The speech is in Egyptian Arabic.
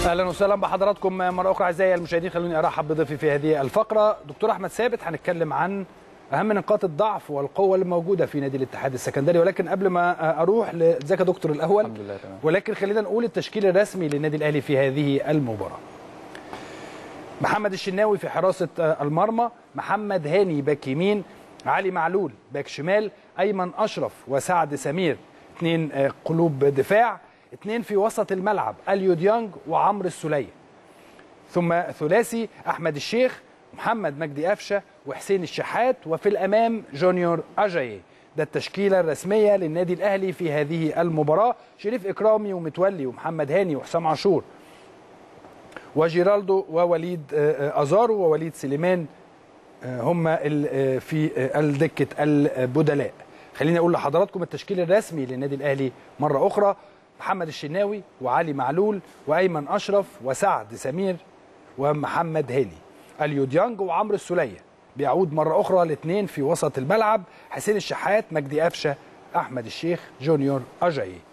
اهلا وسهلا بحضراتكم مره اخرى اعزائي المشاهدين خلوني ارحب بضيفي في هذه الفقره دكتور احمد ثابت هنتكلم عن اهم نقاط الضعف والقوه اللي موجوده في نادي الاتحاد السكندري ولكن قبل ما اروح ازيك يا دكتور الاول الحمد لله تمام ولكن خلينا نقول التشكيل الرسمي للنادي الاهلي في هذه المباراه محمد الشناوي في حراسه المرمى محمد هاني باك يمين علي معلول باك شمال ايمن اشرف وسعد سمير اثنين قلوب دفاع اثنين في وسط الملعب اليو ديانج وعمرو السوليه ثم ثلاثي احمد الشيخ محمد مجدي قفشه وحسين الشحات وفي الامام جونيور اجاي ده التشكيله الرسميه للنادي الاهلي في هذه المباراه شريف اكرامي ومتولي ومحمد هاني وحسام عاشور وجيرالدو ووليد ازارو ووليد سليمان هم في الدكه البدلاء خليني اقول لحضراتكم التشكيل الرسمي للنادي الاهلي مره اخرى محمد الشناوي وعلي معلول وايمن اشرف وسعد سمير ومحمد هاني اليو ديانج وعمرو السوليه بيعود مره اخرى الاثنين في وسط الملعب حسين الشحات مجدي قفشه احمد الشيخ جونيور اجاي